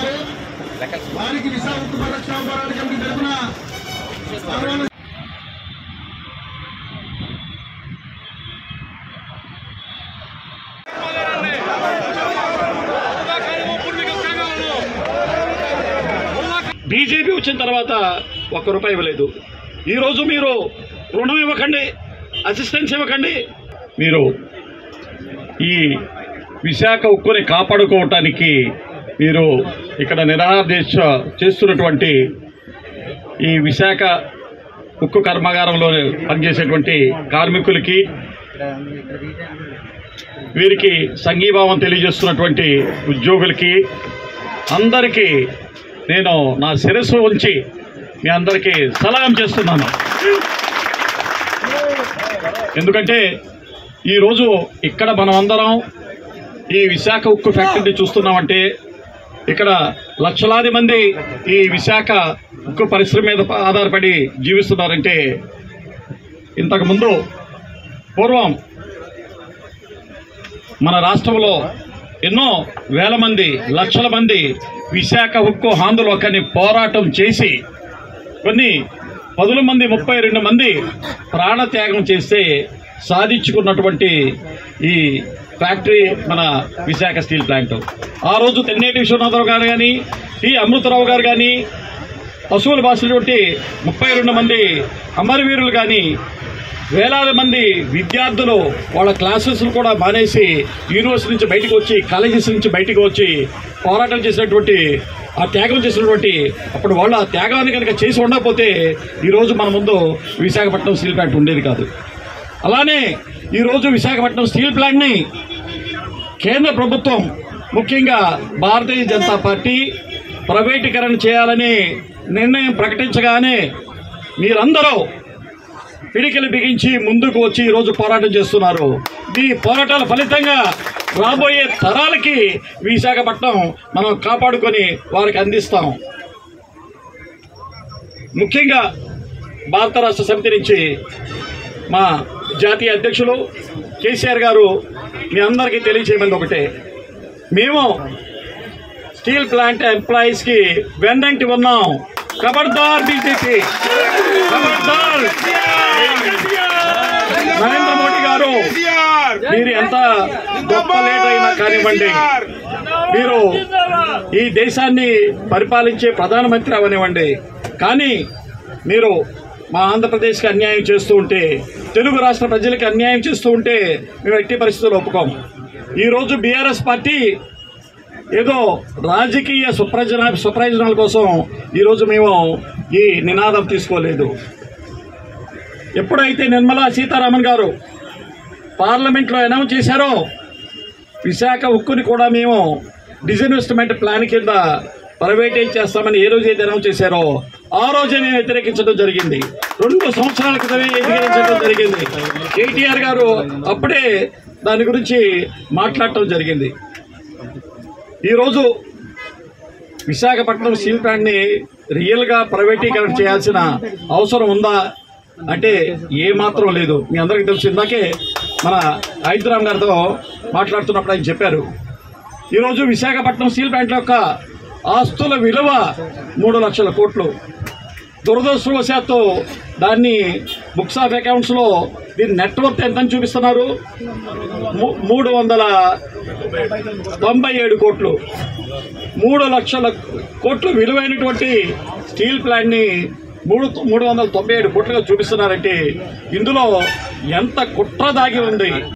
ఉన్నారు వారికి విశాఖ ఉక్కు పరిరక్షణ పోరాట కమిటీ తరఫున ఆహ్వానం బీజేపీ వచ్చిన తర్వాత ఒక్క రూపాయి ఇవ్వలేదు ఈరోజు మీరు రుణం ఇవ్వకండి అసిస్టెన్స్ ఇవ్వకండి మీరు ఈ విశాఖ ఉక్కుని కాపాడుకోవటానికి మీరు ఇక్కడ నిరాదేశ చేస్తున్నటువంటి ఈ విశాఖ ఉక్కు కర్మాగారంలో పనిచేసేటువంటి కార్మికులకి వీరికి సంఘీభావం తెలియజేస్తున్నటువంటి ఉద్యోగులకి అందరికీ నేను నా శిరస్సు ఉంచి మీ అందరికీ సలాం చేస్తున్నాను ఎందుకంటే ఈరోజు ఇక్కడ మనం అందరం ఈ విశాఖ ఉక్కు ఫ్యాక్టరీని చూస్తున్నామంటే ఇక్కడ లక్షలాది మంది ఈ విశాఖ ఉక్కు పరిశ్రమ మీద ఆధారపడి జీవిస్తున్నారంటే ఇంతకుముందు పూర్వం మన రాష్ట్రంలో ఎన్నో వేల మంది లక్షల మంది విశాఖ ఉక్కు ఆందోళనని పోరాటం చేసి కొన్ని పదుల మంది ముప్పై రెండు మంది ప్రాణత్యాగం చేస్తే సాధించుకున్నటువంటి ఈ ఫ్యాక్టరీ మన విశాఖ స్టీల్ ప్లాంట్ ఆ రోజు తెన్నేటి విశ్వనాథరావు గారు కానీ టి అమృతరావు గారు కానీ పశువులు బాసినటువంటి ముప్పై రెండు మంది అమరవీరులు కానీ వేలాది మంది విద్యార్థులు వాళ్ళ క్లాసెస్ కూడా మానేసి యూనివర్సిటీ నుంచి బయటకు వచ్చి కాలేజెస్ నుంచి బయటకు వచ్చి పోరాటం చేసినటువంటి ఆ త్యాగం చేసినటువంటి అప్పుడు వాళ్ళు ఆ త్యాగాన్ని కనుక చేసి ఉండకపోతే ఈరోజు మన ముందు విశాఖపట్నం స్టీల్ ప్లాంట్ ఉండేది కాదు అలానే ఈరోజు విశాఖపట్నం స్టీల్ ప్లాంట్ని కేంద్ర ప్రభుత్వం ముఖ్యంగా భారతీయ జనతా పార్టీ ప్రైవేటీకరణ చేయాలని నిర్ణయం ప్రకటించగానే మీరందరూ పిడికిలు బిగించి ముందుకు వచ్చి ఈరోజు పోరాటం చేస్తున్నారు ఈ పోరాటాల ఫలితంగా రాబోయే తరాలకి విశాఖపట్నం మనం కాపాడుకొని వారికి అందిస్తాం ముఖ్యంగా భారత రాష్ట్ర సమితి నుంచి మా జాతీయ అధ్యక్షులు కేసీఆర్ గారు మీ అందరికీ తెలియచేయమని ఒకటే మేము స్టీల్ ప్లాంట్ ఎంప్లాయీస్కి వెన్నంటి ఉన్నాం ఖబర్దార్ బీజేపీ ఖబర్దార్ నరేంద్ర మోడీ గారు మీరు ఎంత గొప్ప లీడర్ అయినా కానివ్వండి మీరు ఈ దేశాన్ని పరిపాలించే ప్రధానమంత్రి అవనివ్వండి కానీ మీరు మా ఆంధ్రప్రదేశ్కి అన్యాయం చేస్తూ ఉంటే తెలుగు రాష్ట్ర ప్రజలకి అన్యాయం చేస్తూ ఉంటే మేము ఎట్టి పరిస్థితుల్లో ఒప్పుకోం ఈరోజు బీఆర్ఎస్ పార్టీ ఏదో రాజకీయ సుప్రయోజన సుప్రయోజనాల కోసం ఈరోజు మేము ఈ నినాదం తీసుకోలేదు ఎప్పుడైతే నిర్మలా సీతారామన్ గారు పార్లమెంట్లో అనౌన్స్ చేశారో విశాఖ ఉక్కుని కూడా మేము డిజిన్వెస్ట్మెంట్ ప్లాన్ కింద ప్రైవేటైజ్ చేస్తామని ఏ రోజు అయితే అనౌన్స్ చేశారో ఆ రోజే మేము వ్యతిరేకించడం జరిగింది రెండు సంవత్సరాల క్రితమే వ్యతిరేకించడం జరిగింది కేటీఆర్ గారు అప్పుడే దాని గురించి మాట్లాడటం జరిగింది ఈరోజు విశాఖపట్నం స్టీల్ ప్లాంట్ని రియల్గా ప్రైవేటీకరణ చేయాల్సిన అవసరం ఉందా అంటే ఏ మాత్రం లేదు మీ అందరికీ తెలుసు ఇందాకే మన హైదరాబాద్ గారితో మాట్లాడుతున్నప్పుడు ఆయన చెప్పారు ఈరోజు విశాఖపట్నం స్టీల్ ప్లాంట్ యొక్క ఆస్తుల విలువ మూడు లక్షల కోట్లు దురదృష్టవశాత్తు దాన్ని బుక్స్ ఆఫ్ అకౌంట్స్లో దీని నెట్వర్క్ ఎంత అని చూపిస్తున్నారు మూ- మూడు వందల తొంభై ఏడు కోట్లు మూడు లక్షల కోట్లు విలువైనటువంటి స్టీల్ ప్లాంట్ని మూడు మూడు వందల తొంభై ఏడు కోట్లుగా చూపిస్తున్నారంటే ఇందులో ఎంత కుట్ర దాగి ఉంది